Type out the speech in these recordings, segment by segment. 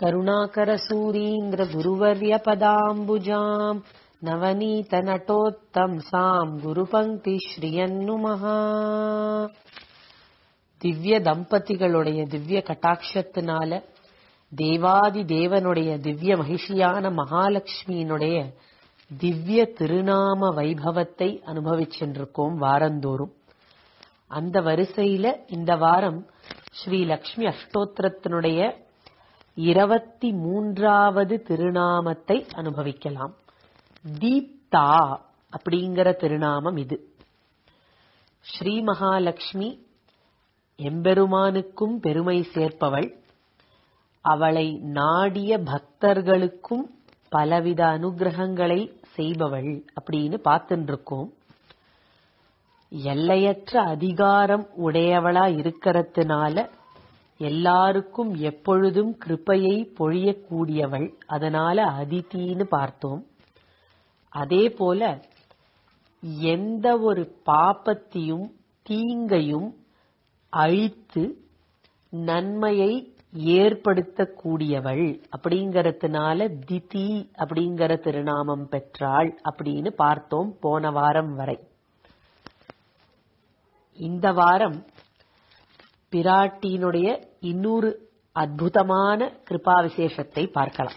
करुणाकरसूरीन्द्रगुरुवर्यपदाम्बुजाम् नवनीतनटोत्तंसाम् குருபங்கிஸ்ரீயன்னுமஹ திவ்ய தம்பதிகளுடைய திவ்ய கட்டாட்சத்தினால தேவாதி தேவனுடைய திவ்ய மகிஷியான மகாலட்சுமியினுடைய திவ்ய திருநாம வைபவத்தை அனுபவிச்சென்றிருக்கோம் வாரந்தோறும் அந்த வரிசையில இந்த வாரம் ஸ்ரீ லக்ஷ்மி அஷ்டோத்திரத்தினுடைய இருபத்தி மூன்றாவது திருநாமத்தை அனுபவிக்கலாம் தீப்தா அப்படிங்கிற திருநாமம் இது ஸ்ரீ மகாலட்சுமி எம்பெருமானுக்கும் பெருமை சேர்ப்பவள் அவளை நாடிய பக்தர்களுக்கும் பலவித அனுகிரகங்களை செய்பவள் அப்படின்னு பார்த்துட்டு இருக்கோம் எல்லையற்ற அதிகாரம் உடையவளா இருக்கிறதுனால எல்லாருக்கும் எப்பொழுதும் கிருப்பையை பொழியக்கூடியவள் அதனால அதித்தின்னு பார்த்தோம் அதே போல எந்த ஒரு பாப்பத்தையும் தீங்கையும் அழித்து நன்மையை ஏற்படுத்தக்கூடியவள் அப்படிங்கறதுனால திதி அப்படிங்கிற திருநாமம் பெற்றாள் அப்படின்னு பார்த்தோம் போன வாரம் வரை இந்த வாரம் பிராட்டியினுடைய இன்னொரு அற்புதமான கிருபா விசேஷத்தை பார்க்கலாம்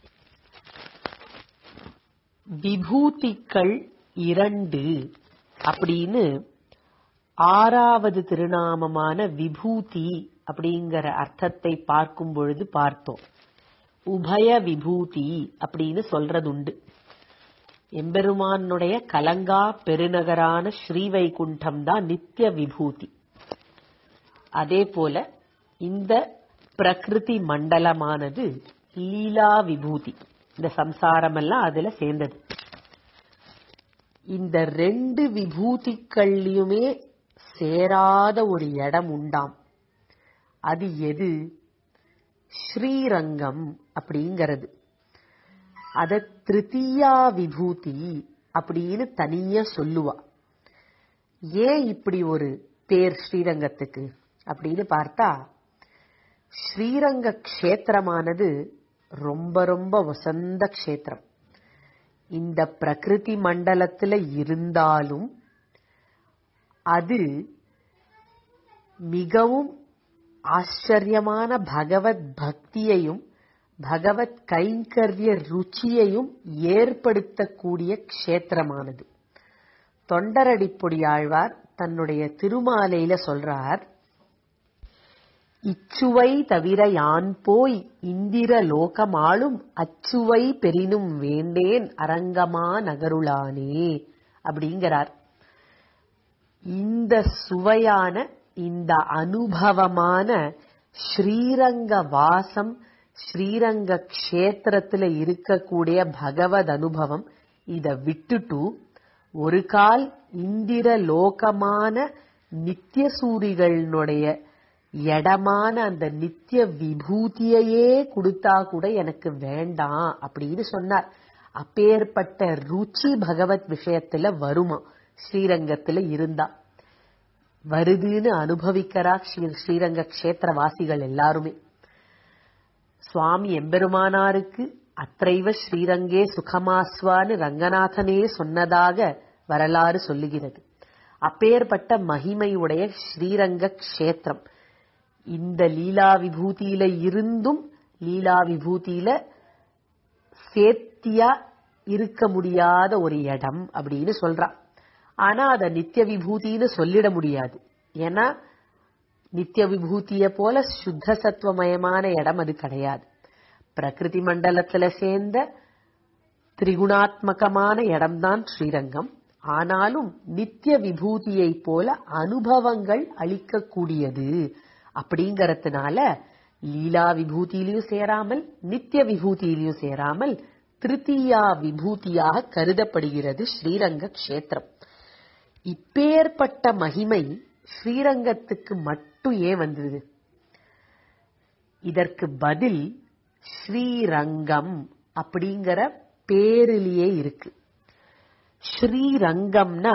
விபூதிகள் இரண்டு அப்படின்னு ஆறாவது திருநாமமான விபூதி அப்படிங்கிற அர்த்தத்தை பார்க்கும் பொழுது பார்த்தோம் உபய விபூதி அப்படின்னு சொல்றதுண்டு எம்பெருமானுடைய கலங்கா பெருநகரான ஸ்ரீவைகுண்டம் தான் நித்திய விபூதி அதே போல இந்த பிரகிருதி மண்டலமானது லீலா விபூதி இந்த சம்சாரம் எல்லாம் அதுல சேர்ந்தது இந்த ரெண்டு விபூதிகள்லயுமே சேராத ஒரு இடம் உண்டாம் அது எது ஸ்ரீரங்கம் அப்படிங்கிறது அத திருத்தீயா விபூதி அப்படின்னு தனியா சொல்லுவா ஏன் இப்படி ஒரு பேர் ஸ்ரீரங்கத்துக்கு அப்படின்னு பார்த்தா ஸ்ரீரங்க க்ஷேத்திரமானது ரொம்ப ரொம்ப வசந்த க்ஷேத்திரம் இந்த பிரகிருதி மண்டலத்துல இருந்தாலும் அது மிகவும் ஆச்சரியமான பகவத் பக்தியையும் பகவத் கைங்கரிய ருச்சியையும் ஏற்படுத்தக்கூடிய க்ஷேத்திரமானது தொண்டரடிப்பொடியாழ்வார் தன்னுடைய திருமாலையில சொல்றார் இச்சுவை தவிர யான் போய் இந்திர லோகமாளும் அச்சுவை பெரினும் வேண்டேன் அரங்கமா நகருளானே அப்படிங்கிறார் இந்த சுவையான இந்த அனுபவமான ஸ்ரீரங்க வாசம் ஸ்ரீரங்க க்ஷேத்திரத்துல இருக்கக்கூடிய பகவத் அனுபவம் இத விட்டுட்டு ஒரு கால் இந்திர லோகமான நித்திய சூரிகளுடைய இடமான அந்த நித்திய விபூதியையே கொடுத்தா கூட எனக்கு வேண்டாம் அப்படின்னு சொன்னார் அப்பேற்பட்ட ருச்சி பகவத் விஷயத்துல வருமா ஸ்ரீரங்கத்துல இருந்தா வருதுன்னு அனுபவிக்கிறா ஸ்ரீரங்க கஷேத்திர வாசிகள் எல்லாருமே சுவாமி எம்பெருமானாருக்கு அத்தைவ ஸ்ரீரங்கே சுகமாஸ்வான்னு ரங்கநாதனே சொன்னதாக வரலாறு சொல்லுகிறது அப்பேற்பட்ட மகிமையுடைய ஸ்ரீரங்க கஷேத்திரம் இந்த லீலா விபூதியில இருந்தும் லீலா விபூதியில சேர்த்தியா இருக்க முடியாத ஒரு இடம் அப்படின்னு சொல்றா ஆனா அத நித்திய விபூதின்னு சொல்லிட முடியாது ஏன்னா நித்திய விபூதிய போல சுத்த சத்துவமயமான இடம் அது கிடையாது பிரகிருதி மண்டலத்துல சேர்ந்த திரிகுணாத்மகமான இடம்தான் ஸ்ரீரங்கம் ஆனாலும் நித்திய விபூதியை போல அனுபவங்கள் அளிக்கக்கூடியது அப்படிங்கறதுனால லீலா விபூதியிலையும் சேராமல் நித்திய விபூதியிலையும் சேராமல் திருத்தீயா விபூதியாக கருதப்படுகிறது ஸ்ரீரங்க கஷேத்திரம் இப்பேற்பட்ட மகிமை ஸ்ரீரங்கத்துக்கு மட்டும் ஏன் வந்தது இதற்கு பதில் ஸ்ரீரங்கம் அப்படிங்கிற பேரிலேயே இருக்கு ஸ்ரீரங்கம்னா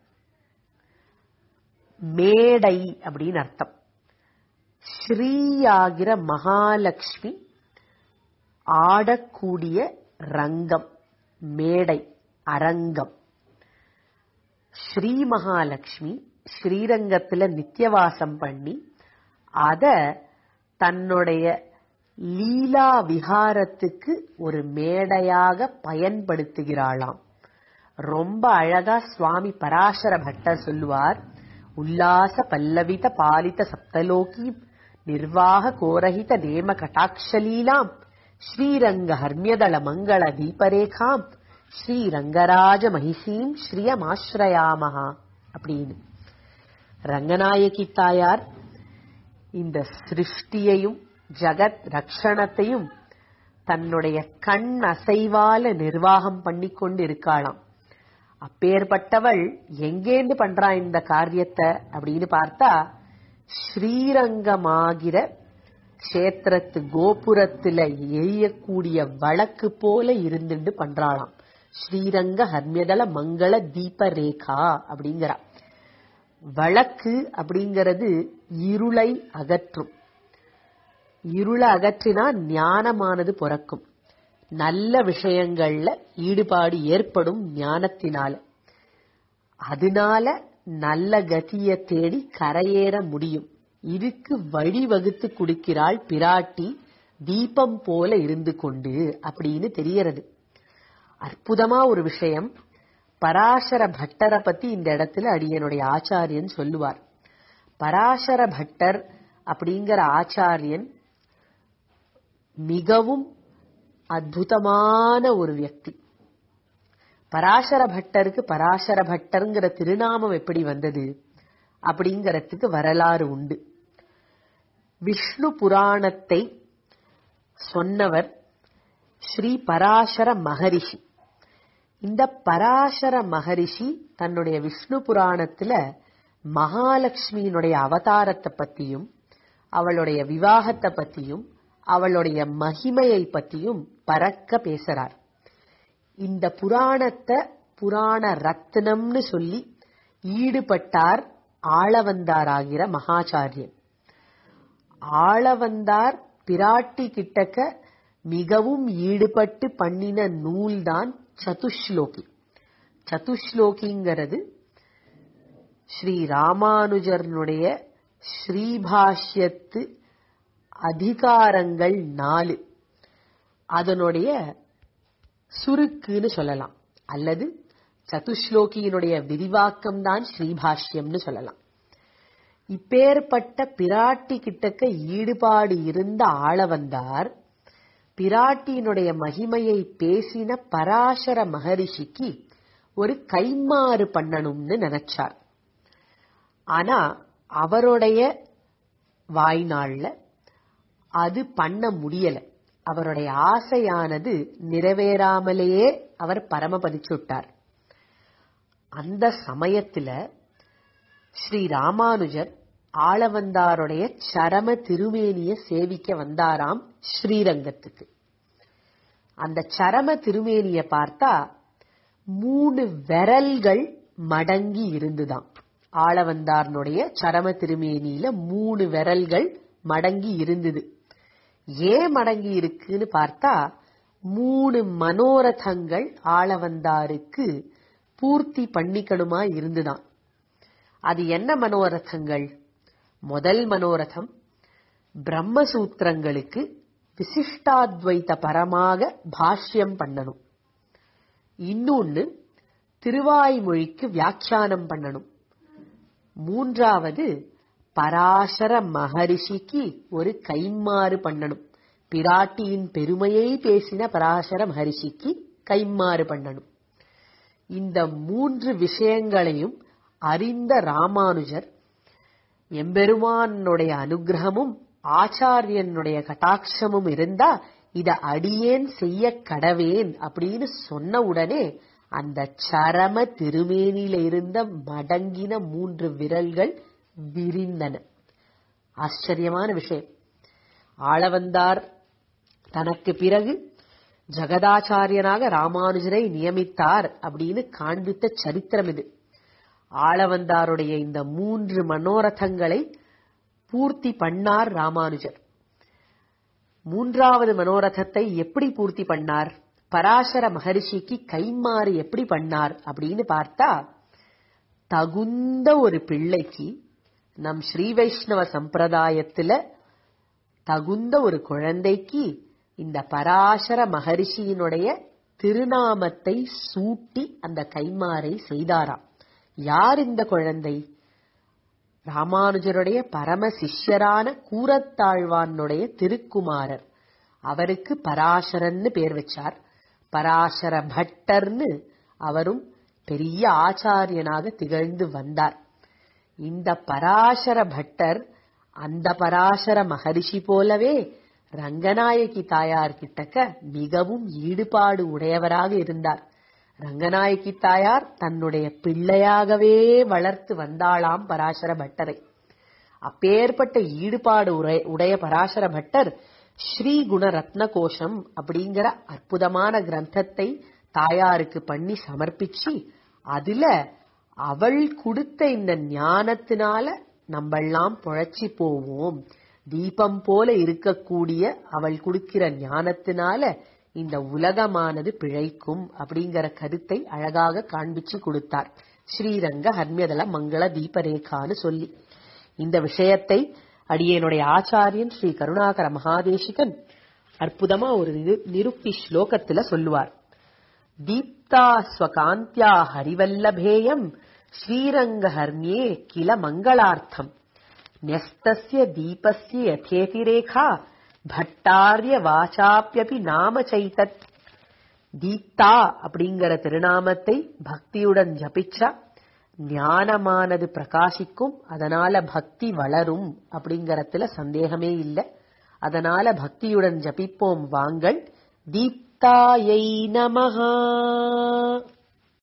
மேடை அப்படின்னு அர்த்தம் ஸ்ரீயாகிற மகாலட்சுமி ஆடக்கூடிய ரங்கம் மேடை அரங்கம் ஸ்ரீ மகாலட்சுமி ஸ்ரீரங்கத்துல நித்தியவாசம் பண்ணி அத தன்னுடைய லீலா விகாரத்துக்கு ஒரு மேடையாக பயன்படுத்துகிறாளாம் ரொம்ப அழகா சுவாமி பராசர பட்டர் சொல்லுவார் உல்லாச பல்லவித பாலித சப்தலோகி நிர்வாக கோரஹித நேம கட்டாட்சலீலாம் ஸ்ரீரங்க ஹர்மியதள மங்கள தீபரேகாம் ஸ்ரீரங்கராஜ மகிஷீம் ஸ்ரீயமாஸ்ரயாமஹா அப்படின்னு ரங்கநாயகி தாயார் இந்த சிருஷ்டியையும் ஜகத் ரக்ஷணத்தையும் தன்னுடைய கண் அசைவால நிர்வாகம் பண்ணி கொண்டு இருக்காளாம் அப்பேற்பட்டவள் எங்கேந்து பண்றா இந்த காரியத்தை அப்படின்னு பார்த்தா ஸ்ரீரங்கமாகிற கஷேத்திரத்து கோபுரத்துல எரியக்கூடிய வழக்கு போல இருந்துட்டு பண்றாளாம் ஸ்ரீரங்க ஹர்மியதள மங்கள தீப ரேகா அப்படிங்கிறா வழக்கு அப்படிங்கிறது இருளை அகற்றும் இருளை அகற்றினா ஞானமானது பிறக்கும் நல்ல விஷயங்கள்ல ஈடுபாடு ஏற்படும் ஞானத்தினால அதனால நல்ல கதிய தேடி கரையேற முடியும் இதுக்கு வழிவகுத்து கொடுக்கிறாள் பிராட்டி தீபம் போல இருந்து கொண்டு அப்படின்னு தெரியறது அற்புதமா ஒரு விஷயம் பராசர பட்டரை பத்தி இந்த இடத்துல அடியனுடைய ஆச்சாரியன் சொல்லுவார் பராசர பட்டர் அப்படிங்கிற ஆச்சாரியன் மிகவும் அற்புதமான ஒரு வியக்தி பராசர பட்டருக்கு பராசர பட்டருங்கிற திருநாமம் எப்படி வந்தது அப்படிங்கறதுக்கு வரலாறு உண்டு விஷ்ணு புராணத்தை சொன்னவர் ஸ்ரீ பராசர மகரிஷி இந்த பராசர மகரிஷி தன்னுடைய விஷ்ணு புராணத்துல மகாலட்சுமியினுடைய அவதாரத்தை பத்தியும் அவளுடைய விவாகத்தை பத்தியும் அவளுடைய மகிமையை பத்தியும் பறக்க பேசுறார் இந்த புராணத்தை புராண ரத்னம்னு சொல்லி ஈடுபட்டார் ஆளவந்தாராகிற மகாச்சாரியன் ஆளவந்தார் பிராட்டி கிட்டக்க மிகவும் ஈடுபட்டு பண்ணின நூல்தான் சதுஷ்லோகி சதுஷ்லோகிங்கிறது ஸ்ரீ ராமானுஜர்னுடைய ஸ்ரீபாஷ்யத்து அதிகாரங்கள் நாலு அதனுடைய சுருக்குன்னு சொல்லலாம் அல்லது சதுஷ்லோகியினுடைய விரிவாக்கம் தான் ஸ்ரீபாஷ்யம்னு சொல்லலாம் இப்பேற்பட்ட பிராட்டி கிட்டக்க ஈடுபாடு இருந்த ஆள வந்தார் பிராட்டியினுடைய மகிமையை பேசின பராசர மகரிஷிக்கு ஒரு கைமாறு பண்ணணும்னு நினைச்சார் ஆனா அவருடைய வாய்நாள்ல அது பண்ண முடியல அவருடைய ஆசையானது நிறைவேறாமலேயே அவர் பரமபதிச்சுட்டார் அந்த சமயத்துல ஸ்ரீ ராமானுஜர் ஆளவந்தாருடைய சரம திருமேனிய சேவிக்க வந்தாராம் ஸ்ரீரங்கத்துக்கு அந்த சரம திருமேனிய பார்த்தா மூணு விரல்கள் மடங்கி இருந்துதான் ஆளவந்தார்னுடைய சரம திருமேனியில மூணு விரல்கள் மடங்கி இருந்தது ஏன் மடங்கி இருக்குன்னு பார்த்தா மூணு மனோரதங்கள் ஆளவந்தாருக்கு பூர்த்தி பண்ணிக்கணுமா இருந்துதான் அது என்ன மனோரதங்கள் முதல் மனோரதம் பிரம்மசூத்திரங்களுக்கு விசிஷ்டாத்வைத பரமாக பாஷ்யம் பண்ணணும் இன்னொன்னு திருவாய்மொழிக்கு வியாக்கியானம் பண்ணணும் மூன்றாவது பராசர மகரிஷிக்கு ஒரு கைமாறு பண்ணணும் பிராட்டியின் பெருமையை பேசின பராசர மகரிஷிக்கு கைமாறு பண்ணணும் இந்த மூன்று விஷயங்களையும் அறிந்த ராமானுஜர் எம்பெருமானுடைய அனுகிரகமும் ஆச்சாரியனுடைய கட்டாட்சமும் இருந்தா இத அடியேன் செய்ய கடவேன் அப்படின்னு சொன்ன உடனே அந்த சரம திருமேனியில இருந்த மடங்கின மூன்று விரல்கள் விரிந்தன ஆச்சரியமான விஷயம் ஆளவந்தார் தனக்கு பிறகு ஜெகதாச்சாரியனாக ராமானுஜரை நியமித்தார் அப்படின்னு காண்பித்த சரித்திரம் இது ஆளவந்தாருடைய இந்த மூன்று மனோரதங்களை பூர்த்தி பண்ணார் ராமானுஜர் மூன்றாவது மனோரதத்தை எப்படி பூர்த்தி பண்ணார் பராசர மகரிஷிக்கு கைமாறு எப்படி பண்ணார் அப்படின்னு பார்த்தா தகுந்த ஒரு பிள்ளைக்கு நம் ஸ்ரீ வைஷ்ணவ சம்பிரதாயத்துல தகுந்த ஒரு குழந்தைக்கு இந்த பராசர மகரிஷியினுடைய திருநாமத்தை சூட்டி அந்த கைமாறை செய்தாராம் யார் இந்த குழந்தை ராமானுஜருடைய பரம சிஷ்யரான கூரத்தாழ்வானுடைய திருக்குமாரர் அவருக்கு பராசரன்னு பேர் வச்சார் பராசர பட்டர்னு அவரும் பெரிய ஆச்சாரியனாக திகழ்ந்து வந்தார் இந்த பராசர பட்டர் அந்த பராசர மகரிஷி போலவே ரங்கநாயகி தாயார் கிட்டக்க மிகவும் ஈடுபாடு உடையவராக இருந்தார் ரங்கநாயகி தாயார் தன்னுடைய பிள்ளையாகவே வளர்த்து வந்தாளாம் பராசர பட்டரை அப்பேற்பட்ட ஈடுபாடு உரை- உடைய பராசர பட்டர் ஸ்ரீ குண ரத்ன கோஷம் அப்படிங்கிற அற்புதமான கிரந்தத்தை தாயாருக்கு பண்ணி சமர்ப்பிச்சு அதுல அவள் கொடுத்த இந்த ஞானத்தினால நம்மெல்லாம் பொழைச்சி போவோம் தீபம் போல இருக்கக்கூடிய அவள் கொடுக்கிற ஞானத்தினால இந்த உலகமானது பிழைக்கும் அப்படிங்கிற கருத்தை அழகாக காண்பிச்சு கொடுத்தார் ஸ்ரீரங்க ஹர்மியதள மங்கள தீபரேகான்னு சொல்லி இந்த விஷயத்தை அடியேனுடைய ஆச்சாரியன் ஸ்ரீ கருணாகர மகாதேசிகன் அற்புதமா ஒரு நிரு- நிருக்தி ஸ்லோகத்துல சொல்லுவார் தீப்தா ஸ்வகாந்தியா ஹரிவல்லபேயம் ஸ்ரீரங்கஹர்மியே கில மங்களார்த்தம் न्यस्तस्य दीपस्य यथेतिरेखा भट्टार्य வாசாப்யபி நாம சைதத் தீப்தா அப்படிங்கிற திருநாமத்தை பக்தியுடன் ஜபிச்சா ஞானமானது பிரகாசிக்கும் அதனால பக்தி வளரும் அப்படிங்கறதுல சந்தேகமே இல்லை அதனால பக்தியுடன் ஜபிப்போம் வாங்கள் தீப்தாயை நமஹா